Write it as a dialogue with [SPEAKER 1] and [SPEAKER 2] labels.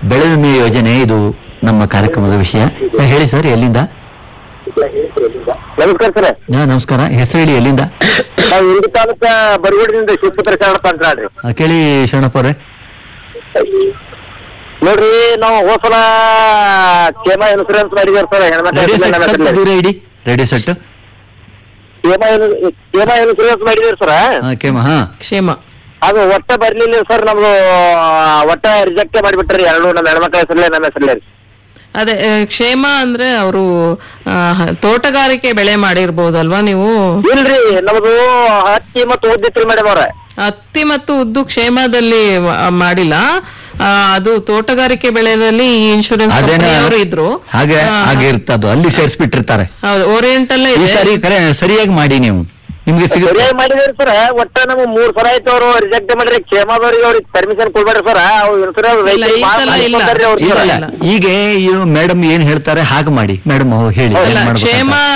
[SPEAKER 1] ಬೆಳೆ ವಿಮೆ ಯೋಜನೆ ಇದು ನಮ್ಮ ಕಾರ್ಯಕ್ರಮದ ವಿಷಯ ಹಾ, ಹೇಳಿ ಸರ್ ಎಲ್ಲಿಂದ
[SPEAKER 2] ನಮಸ್ಕಾರ ಸರ್
[SPEAKER 1] ಹಾ, ನಮಸ್ಕಾರ ಹೆಸರು ಹೇಳಿ ಎಲ್ಲಿಂದ
[SPEAKER 2] ನಾವು ಇಂಡಿ ತಾಲೂಕ ಬರಗೂಡಿನಿಂದ ಶಿವಪುತ್ರ ಶರಣಪ್ಪ ಅಂತ ಹೇಳ್ರಿ
[SPEAKER 1] ಹಾ, ಕೇಳಿ ಶರಣಪ್ಪ ಅವ್ರೆ
[SPEAKER 2] ನೋಡ್ರಿ ನಾವು ಹೋಸಲ ಕೇಮ ಇನ್ಸೂರೆನ್ಸ್ ಮಾಡಿದೇವ್ ಸರ್
[SPEAKER 1] ರೇಡಿಯೋ ಸೆಟ್ ಸ್ವಲ್ಪ
[SPEAKER 2] ಹೆಣ್ಮಕ್ಳು
[SPEAKER 1] ದೂರ ಇಡಿ radio set
[SPEAKER 2] Kshema Kshema insurance ಮಾಡಿದೇವ್ ಸರ್
[SPEAKER 1] ಕೇಮ ಹಾ
[SPEAKER 3] ಕ್ಷೇಮ
[SPEAKER 2] ಅದು ಒಟ್ಟ ಬರ್ಲಿಲ್ಲ ಸರ್ ನಮ್ದು ಒಟ್ಟ ರಿಜೆಕ್ಟ್ ಮಾಡಿಬಿಟ್ರಿ ಎರಡು ನಮ್ಮ ಹೆಣ್ಮಕ್ಳ ಹೆಸರಲ್ಲೇ ನಮ್ಮ ಹೆಸರಲ್ಲೇ ರೀ
[SPEAKER 3] ಅದೇ ಆ, ಕ್ಷೇಮ ಅಂದ್ರೆ ಅವರು ತೋಟಗಾರಿಕೆ ಬೆಳೆ ಮಾಡಿರ್ಬೋದಲ್ವಾ ನೀವು
[SPEAKER 2] ಇಲ್ರಿ ನಮ್ದು ಹತ್ತಿ ಮತ್ತು ಉದ್ದಿತ್ರಿ ಮೇಡಮ್ ಅವ್ರ
[SPEAKER 3] ಹತ್ತಿ ಮತ್ತು ಉದ್ದು ಕ್ಷೇಮದಲ್ಲಿ ಮ- ಮಾಡಿಲ್ಲ ಆ, ಅದು ತೋಟಗಾರಿಕೆ ಬೆಳೆದಲ್ಲಿ ಈ ಇನ್ಶೂರೆನ್ಸ್
[SPEAKER 1] ಅದೇನ
[SPEAKER 3] ಕಂಪನಿಯವರು ಇದ್ರು
[SPEAKER 1] ಹಾಗೆ
[SPEAKER 3] ಆ,
[SPEAKER 1] ಹಾಗೆ ಇರ್ತದು ಅಲ್ಲಿ ಸೇರಿಸ್ಬಿಟ್ಟಿರ್ತಾರೆ
[SPEAKER 3] ಹೌದು ಓರಿಯೆಂಟ್ ಅಲ್ಲೇ
[SPEAKER 1] ಈ
[SPEAKER 3] ಇದೆ
[SPEAKER 1] ಸಾರಿ ಕರೆ ಸರಿಯಾಗಿ ಮಾಡಿ ನೀವು ನಿಮ್ಗೆ ಸಿಗುತ್ತೆ
[SPEAKER 2] ಸರಿಯಾಗಿ ಮಾಡಿದ್ರಿ ಸರ್ ಒಟ್ಟ ನಮ್ಗೆ ಮೂರ್ ಸಲ ಆಯ್ತು ಅವರು ರಿಜೆಕ್ಟ್ ಮಾಡ್ರಿ ಕ್ಷೇಮದವ್ರಿಗೆ ಅವ್ರಿಗೆ ಪರ್ಮಿಷನ್ ಕೊಡ್ಬೇಡ್ರಿ ಸರ್ ಅವ್ರು ಇನ್ಸೂರೆನ್ಸ್
[SPEAKER 3] ಇಲ್ಲ, ಈ ಸಲ ಇಲ್ಲ.
[SPEAKER 1] ಇಲ್ಲ,
[SPEAKER 3] ಇಲ್ಲ,
[SPEAKER 1] ಇಲ್ಲ. ಈಗ ಮೇಡಮ್ ಏನ್ ಹೇಳ್ತಾರೆ ಹಾಗೆ ಮಾಡಿ ಮೇಡಮ್ ಹೇಳಿ
[SPEAKER 2] ಹೌದು.
[SPEAKER 1] ಏನ್
[SPEAKER 3] ಅಲ್ಲ,
[SPEAKER 1] ಮಾಡ್ಬೇಕಂತ.
[SPEAKER 3] ಕ್ಷೇಮ